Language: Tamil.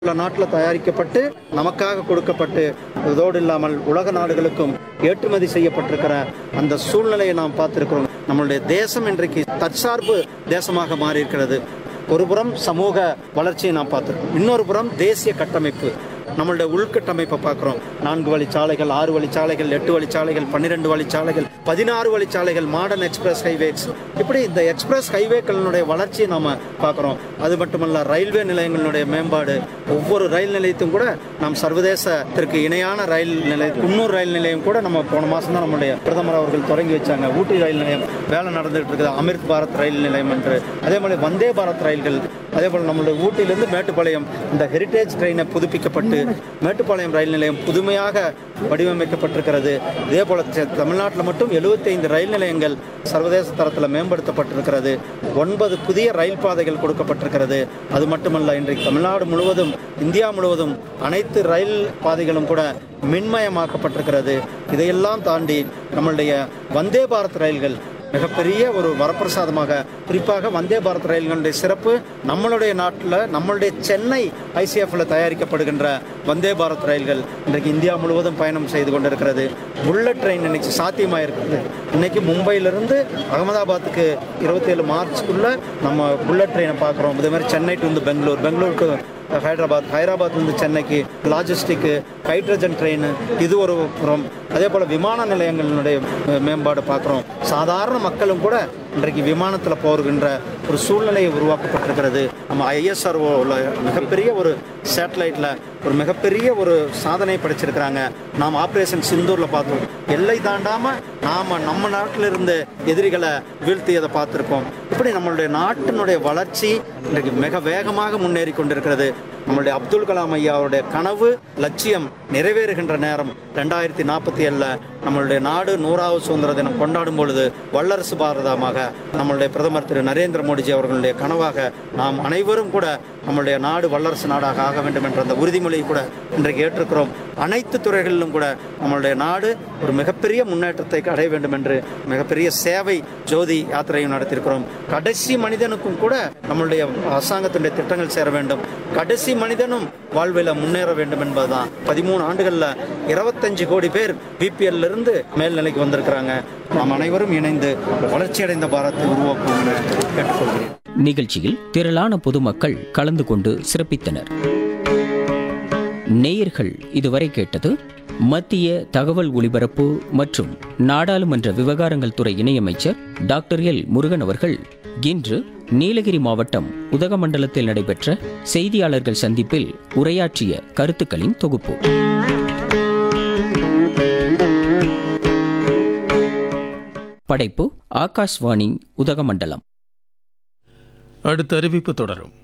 உள்ள நாட்டில் தயாரிக்கப்பட்டு நமக்காக கொடுக்கப்பட்டு இதோடு இல்லாமல் உலக நாடுகளுக்கும் ஏற்றுமதி செய்யப்பட்டிருக்கிற அந்த சூழ்நிலையை நாம் பார்த்திருக்கிறோம் நம்மளுடைய தேசம் இன்றைக்கு தற்சார்பு தேசமாக மாறி இருக்கிறது ஒரு புறம் சமூக வளர்ச்சியை நாம் பார்த்திருக்கோம் இன்னொரு புறம் தேசிய கட்டமைப்பு நம்மளுடைய உள்கட்டமைப்பை பார்க்குறோம் நான்கு வழிச்சாலைகள் ஆறு வழிச்சாலைகள் எட்டு வழிச்சாலைகள் பன்னிரெண்டு வழிச்சாலைகள் பதினாறு வழிச்சாலைகள் மாடர்ன் எக்ஸ்பிரஸ் ஹைவேஸ் இப்படி இந்த எக்ஸ்பிரஸ் ஹைவேக்களினுடைய வளர்ச்சியை நாம பார்க்குறோம் அது மட்டுமல்ல ரயில்வே நிலையங்களுடைய மேம்பாடு ஒவ்வொரு ரயில் நிலையத்தையும் கூட நாம் சர்வதேசத்திற்கு இணையான ரயில் நிலையம் குன்னூர் ரயில் நிலையம் கூட நம்ம போன மாதம் தான் நம்முடைய பிரதமர் அவர்கள் தொடங்கி வச்சாங்க ஊட்டி ரயில் நிலையம் வேலை நடந்துட்டு இருக்குது அமிர்த் பாரத் ரயில் நிலையம் என்று அதே மாதிரி வந்தே பாரத் ரயில்கள் அதே போல் நம்மளுடைய ஊட்டியிலிருந்து மேட்டுப்பாளையம் இந்த ஹெரிட்டேஜ் ட்ரெயினை புதுப்பிக்கப்பட்டு மேட்டுப்பாளையம் ரயில் நிலையம் புதுமையாக வடிவமைக்கப்பட்டிருக்கிறது இதே போல தெ- தமிழ்நாட்டில் மட்டும் 75 ரயில் நிலையங்கள் சர்வதேச தரத்தில் மேம்படுத்தப்பட்டிருக்கிறது ஒன்பது புதிய ரயில் பாதைகள் கொடுக்கப்பட்டிருக்கிறது அது மட்டுமல்ல இன்றைக்கு தமிழ்நாடு முழுவதும் இந்தியா முழுவதும் அனைத்து ரயில் பாதைகளும் கூட மின்மயமாக்கப்பட்டிருக்கிறது இதையெல்லாம் தாண்டி நம்மளுடைய வந்தே பாரத் ரயில்கள் மிகப்பெரிய ஒரு வரப்பிரசாதமாக குறிப்பாக வந்தே பாரத் ரயில்களுடைய சிறப்பு நம்மளுடைய நாட்டில் நம்மளுடைய சென்னை ஐசிஎஃப்ல தயாரிக்கப்படுகின்ற வந்தே பாரத் ரயில்கள் இன்றைக்கு இந்தியா முழுவதும் பயணம் செய்து கொண்டிருக்கிறது புல்லட் ட்ரெயின் இன்னைக்கு சாத்தியமாயிருக்கிறது இன்னைக்கு மும்பையிலிருந்து அகமதாபாத்துக்கு இருபத்தேழு மார்ச்சுக்குள்ள நம்ம புல்லட் ட்ரெயினை பார்க்குறோம் இதே மாதிரி சென்னை டு வந்து பெங்களூர் பெங்களூருக்கு ஹைதராபாத் ஹைதராபாத் வந்து சென்னைக்கு லாஜிஸ்டிக்கு ஹைட்ரஜன் ட்ரெயின் இது ஒரு புறம் அதே போல் விமான நிலையங்களினுடைய அஹ், மேம்பாடு பார்க்குறோம் சாதாரண மக்களும் கூட இன்றைக்கு விமானத்தில் போகின்ற ஒரு சூழ்நிலை உருவாக்கப்பட்டிருக்கிறது நம்ம ஐஎஸ்ஆர்ஓவில் மிகப்பெரிய ஒரு சேட்டலைட்டில் ஒரு மிகப்பெரிய ஒரு சாதனை படைச்சிருக்கிறாங்க நாம் ஆப்ரேஷன் சிந்தூரில் பார்த்தோம் எல்லை தாண்டாமல் நாம் நம்ம நாட்டில் இருந்து எதிரிகளை வீழ்த்தியதை பார்த்துருக்கோம் இப்படி நம்மளுடைய நாட்டினுடைய வளர்ச்சி இன்றைக்கு மிக வேகமாக முன்னேறி கொண்டிருக்கிறது நம்மளுடைய அப்துல் கலாம் ஐயா அவருடைய கனவு லட்சியம் நிறைவேறுகின்ற நேரம் ரெண்டாயிரத்தி நாற்பத்தி ஏழில் நம்மளுடைய நாடு நூறாவது சுதந்திர தினம் கொண்டாடும் பொழுது வல்லரசு பாரதமாக நம்மளுடைய பிரதமர் திரு நரேந்திர மோடிஜி அவர்களுடைய கனவாக நாம் அனைவரும் கூட நம்மளுடைய நாடு வல்லரசு நாடாக ஆக வேண்டும் என்ற அந்த உறுதிமொழியை கூட இன்றைக்கு ஏற்றிருக்கிறோம் அனைத்து துறைகளிலும் கூட நம்மளுடைய நாடு ஒரு மிகப்பெரிய முன்னேற்றத்தை அடைய வேண்டும் என்று மிகப்பெரிய சேவை ஜோதி யாத்திரையும் நடத்தியிருக்கிறோம் கடைசி மனிதனுக்கும் கூட நம்மளுடைய அரசாங்கத்தினுடைய திட்டங்கள் சேர வேண்டும் கடைசி மனிதனும் வாழ்வில் முன்னேற வேண்டும் என்பதுதான் பதிமூணு ஆண்டுகளில் இருபத்தஞ்சு கோடி பேர் பிபிஎல்ல இருந்து மேல்நிலைக்கு வந்திருக்கிறாங்க நாம் அனைவரும் இணைந்து வளர்ச்சியடைந்த பாரத்தை உருவாக்குவோம் என்று கேட்டுக்கொள்கிறேன் நிகழ்ச்சியில் திரளான பொதுமக்கள் கலந்து கொண்டு சிறப்பித்தனர் நேயர்கள் இதுவரை கேட்டது மத்திய தகவல் ஒலிபரப்பு மற்றும் நாடாளுமன்ற விவகாரங்கள் துறை இணையமைச்சர் டாக்டர் எல் முருகன் அவர்கள் இன்று நீலகிரி மாவட்டம் உதகமண்டலத்தில் நடைபெற்ற செய்தியாளர்கள் சந்திப்பில் உரையாற்றிய கருத்துக்களின் தொகுப்பு படைப்பு ஆகாஷ்வாணி உதகமண்டலம் அடுத்த அறிவிப்பு தொடரும்